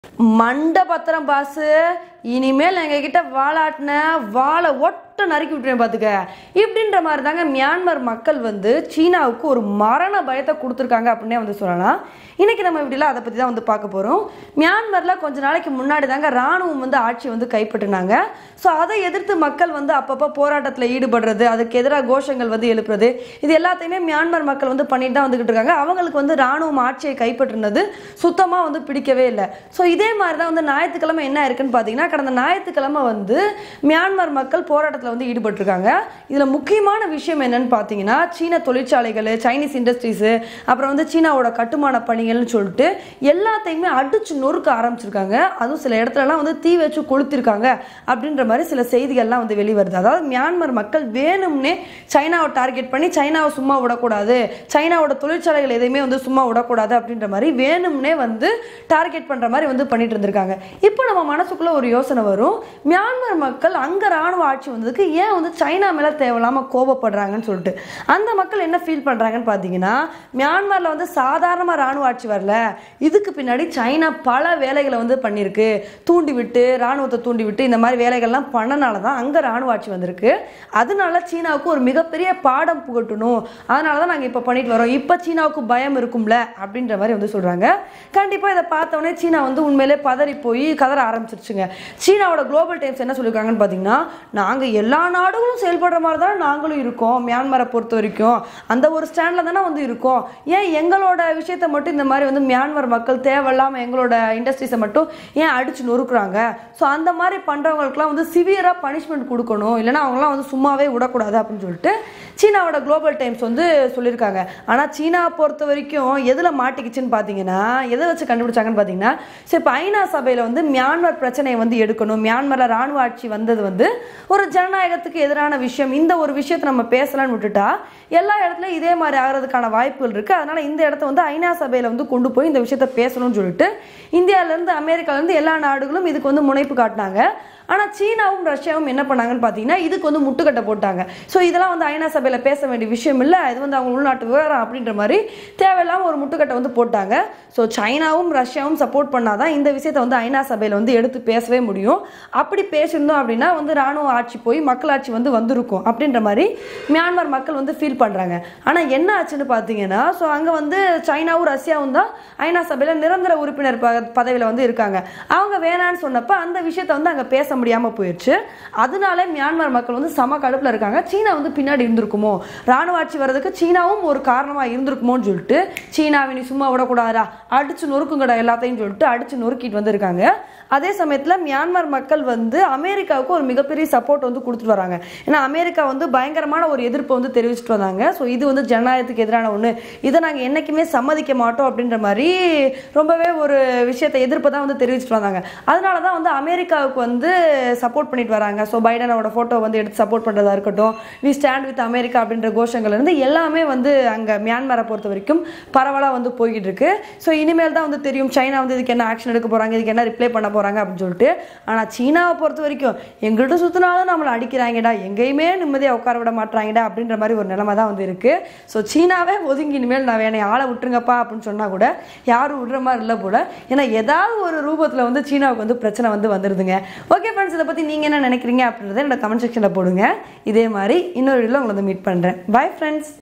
மண்டை பத்திரம் பாசு இனிமேல் எங்ககிட்ட வாலாட்டின வாழை ஒட்ட நறுக்கி விட்டுறேன் பார்த்துக்க இப்படின்ற மாதிரி தாங்க மியான்மர் மக்கள் வந்து சீனாவுக்கு ஒரு மரண பயத்தை கொடுத்துருக்காங்க அப்படின்னே வந்து சொல்லலாம் இன்னைக்கு நம்ம இப்படிலாம் அதை பற்றி தான் வந்து பார்க்க போகிறோம் மியான்மரில் கொஞ்ச நாளைக்கு முன்னாடி தாங்க ராணுவம் வந்து ஆட்சி வந்து கைப்பற்றினாங்க ஸோ அதை எதிர்த்து மக்கள் வந்து அப்பப்போ போராட்டத்தில் ஈடுபடுறது அதுக்கு எதிராக கோஷங்கள் வந்து எழுப்புறது இது எல்லாத்தையுமே மியான்மர் மக்கள் வந்து பண்ணிட்டு தான் வந்துகிட்டு இருக்காங்க அவங்களுக்கு வந்து ராணுவம் ஆட்சியை கைப்பற்றினது சுத்தமாக வந்து பிடிக்கவே இல்லை ஸோ இதே மாதிரி தான் வந்து ஞாயிற்றுக்கிழமை என்ன இருக்குன்னு பார்த்தீங்கன்னா கடந்த ஞாயிற்றுக்கிழமை வந்து மியான்மர் மக்கள் போராட்டத்தில் வந்து ஈடுபட்டிருக்காங்க இதில் முக்கியமான விஷயம் என்னன்னு பார்த்தீங்கன்னா சீன தொழிற்சாலைகள் சைனீஸ் இண்டஸ்ட்ரீஸு அப்புறம் வந்து சீனாவோட கட்டுமான பணிகள்னு சொல்லிட்டு எல்லாத்தையுமே அடிச்சு நொறுக்க ஆரம்பிச்சிருக்காங்க அதுவும் சில இடத்துலலாம் வந்து தீ வச்சு கொளுத்திருக்காங்க அப்படின்ற மாதிரி சில செய்திகள்லாம் வந்து வெளிவருது அதாவது மியான்மர் மக்கள் வேணும்னே சைனாவை டார்கெட் பண்ணி சைனாவை சும்மா விடக்கூடாது சைனாவோட தொழிற்சாலைகள் எதையுமே வந்து சும்மா விடக்கூடாது அப்படின்ற மாதிரி வேணும்னே வந்து டார்கெட் பண்ணுற மாதிரி வந்து பண்ணிட்டு இருந்திருக்காங்க இப்போ நம்ம மனசுக்குள்ள ஒரு யோசனை வரும் மியான்மர் மக்கள் அங்கே ராணுவ ஆட்சி வந்ததுக்கு ஏன் வந்து சைனா மேலே தேவையில்லாமல் கோபப்படுறாங்கன்னு சொல்லிட்டு அந்த மக்கள் என்ன ஃபீல் பண்ணுறாங்கன்னு பார்த்தீங்கன்னா மியான்மரில் வந்து சாதாரணமாக ராணுவ ஆட்சி வரல இதுக்கு பின்னாடி சைனா பல வேலைகளை வந்து பண்ணியிருக்கு தூண்டி விட்டு ராணுவத்தை தூண்டி விட்டு இந்த மாதிரி வேலைகள்லாம் பண்ணனால தான் அங்கே ராணுவ ஆட்சி வந்திருக்கு அதனால சீனாவுக்கு ஒரு மிகப்பெரிய பாடம் புகட்டணும் அதனால தான் நாங்கள் இப்போ பண்ணிட்டு வரோம் இப்போ சீனாவுக்கு பயம் இருக்கும்ல அப்படின்ற மாதிரி வந்து சொல்கிறாங்க கண்டிப்பாக இதை பார்த்தோன்னே சீனா வந்து உண்மையிலே பதறி போய் கதற ஆரம்பிச்சிருச்சுங்க சீனாவோட குளோபல் டைம்ஸ் என்ன சொல்லியிருக்காங்கன்னு பார்த்தீங்கன்னா நாங்கள் எல்லா நாடுகளும் செயல்படுற மாதிரி தானே நாங்களும் இருக்கோம் மியான்மரை பொறுத்த வரைக்கும் அந்த ஒரு ஸ்டாண்டில் தானே வந்து இருக்கோம் ஏன் எங்களோட விஷயத்தை மட்டும் இந்த மாதிரி வந்து மியான்மர் மக்கள் தேவையில்லாமல் எங்களோட இண்டஸ்ட்ரீஸை மட்டும் ஏன் அடிச்சு நொறுக்குறாங்க ஸோ அந்த மாதிரி பண்ணுறவங்களுக்குலாம் வந்து சிவியராக பனிஷ்மெண்ட் கொடுக்கணும் இல்லைன்னா அவங்களாம் வந்து சும்மாவே விடக்கூடாது அப்படின்னு சொல்லிட்டு சீனாவோட குளோபல் டைம்ஸ் வந்து சொல்லியிருக்காங்க ஆனால் சீனாவை பொறுத்த வரைக்கும் எதில் மாட்டிக்கிச்சுன்னு பார்த்தீங்கன்னா எதை வச்சு கண்டுபிடிச்சாங்கன்னு பார்த்தீங்கன்னா சரி இப்போ ஐநா சபையில் வந்து மியான்மர் பிரச்சனையை வந்து எடுக்கணும் மியான்மரில் ராணுவ ஆட்சி வந்தது வந்து ஒரு ஜனநாயகத்துக்கு எதிரான விஷயம் இந்த ஒரு விஷயத்தை நம்ம பேசலாம்னு விட்டுட்டா எல்லா இடத்துலையும் இதே மாதிரி ஆகிறதுக்கான வாய்ப்புகள் இருக்குது அதனால் இந்த இடத்த வந்து ஐநா சபையில் வந்து கொண்டு போய் இந்த விஷயத்த பேசணும்னு சொல்லிட்டு இந்தியாவிலேருந்து அமெரிக்காலேருந்து எல்லா நாடுகளும் இதுக்கு வந்து முனைப்பு காட்டினாங்க ஆனால் சீனாவும் ரஷ்யாவும் என்ன பண்ணாங்கன்னு பார்த்தீங்கன்னா இதுக்கு வந்து முட்டுக்கட்டை போட்டாங்க ஸோ இதெல்லாம் வந்து ஐநா சபையில் பேச வேண்டிய விஷயம் இல்லை இது வந்து அவங்க உள்நாட்டு விவகாரம் அப்படின்ற மாதிரி தேவையில்லாமல் ஒரு முட்டுக்கட்டை வந்து போட்டாங்க ஸோ சைனாவும் ரஷ்யாவும் சப்போர்ட் பண்ணாதான் இந்த விஷயத்தை வந்து ஐநா சபையில் வந்து எடுத்து பேசவே முடியும் அப்படி பேசியிருந்தோம் அப்படின்னா வந்து ராணுவ ஆட்சி போய் மக்களாட்சி வந்து வந்திருக்கும் அப்படின்ற மாதிரி மியான்மர் மக்கள் வந்து ஃபீல் பண்ணுறாங்க ஆனால் என்ன ஆச்சுன்னு பார்த்தீங்கன்னா ஸோ அங்கே வந்து சைனாவும் ரஷ்யாவும் தான் ஐநா சபையில் நிரந்தர உறுப்பினர் ப பதவியில் வந்து இருக்காங்க அவங்க வேணான்னு சொன்னப்போ அந்த விஷயத்தை வந்து அங்கே பேச முடியாமல் போயிடுச்சு அதனால மியான்மர் மக்கள் வந்து சம கடுப்பில் இருக்காங்க சீனா வந்து பின்னாடி இருந்திருக்குமோ ராணுவ ஆட்சி வர்றதுக்கு சீனாவும் ஒரு காரணமாக இருந்திருக்குமோன்னு சொல்லிட்டு சீனாவை நீ சும்மா விடக்கூடாதா அடிச்சு நொறுக்குங்கடா எல்லாத்தையும் சொல்லிட்டு அடிச்சு நொறுக்கிட்டு வந்திருக்காங்க அதே சமயத்தில் மியான்மர் மக்கள் வந்து அமெரிக்காவுக்கு ஒரு மிகப்பெரிய சப்போர்ட் வந்து கொடுத்துட்டு வராங்க ஏன்னா அமெரிக்கா வந்து பயங்கரமான ஒரு எதிர்ப்பை வந்து தெரிவிச்சிட்டு வந்தாங்க ஸோ இது வந்து ஜனநாயகத்துக்கு எதிரான ஒன்று இதை நாங்கள் என்றைக்குமே சம்மதிக்க மாட்டோம் அப்படின்ற மாதிரி ரொம்பவே ஒரு விஷயத்தை எதிர்ப்பை தான் வந்து தெரிவிச்சிட்டு வந்தாங்க அதனால தான் வந்து அமெரிக்காவுக்கு வந்து சப்போர்ட் பண்ணிட்டு வராங்க ஸோ பைடனோட ஃபோட்டோ வந்து எடுத்து சப்போர்ட் பண்ணுறதா இருக்கட்டும் வி ஸ்டாண்ட் வித் அமெரிக்கா அப்படின்ற கோஷங்கள் இருந்து எல்லாமே வந்து அங்கே மியான்மரை பொறுத்த வரைக்கும் பரவலாக வந்து போய்கிட்டு இருக்கு ஸோ இனிமேல் தான் வந்து தெரியும் சைனா வந்து இதுக்கு என்ன ஆக்ஷன் எடுக்க போகிறாங்க இதுக்கு என்ன ரிப்ளை பண்ண போகிறாங்க அப்படின்னு சொல்லிட்டு ஆனால் சீனாவை பொறுத்த வரைக்கும் எங்கள்கிட்ட சுற்றினாலும் நம்மளை அடிக்கிறாங்கடா எங்கேயுமே நிம்மதியாக உட்கார விட மாட்டாங்கடா அப்படின்ற மாதிரி ஒரு நிலைமை தான் வந்து இருக்குது ஸோ சீனாவே ஒதுங்கி இனிமேல் நான் வேணை ஆளை விட்டுருங்கப்பா அப்படின்னு சொன்னால் கூட யாரும் விடுற மாதிரி இல்லை போல ஏன்னா ஏதாவது ஒரு ரூபத்தில் வந்து சீனாவுக்கு வந்து பிரச்சனை வந்து வந்துடுதுங்க ஓகே ஃப்ரெண்ட்ஸ் இதை பற்றி நீங்கள் என்ன நினைக்கிறீங்க அப்படின்றத என்னோட கமெண்ட் செக்ஷனில் போடுங்க இதே மாதிரி இன்னொரு வீடியோவில் உங்களை வந்து மீட் பண்ணுறேன் பை ஃப்ரெண்ட்ஸ்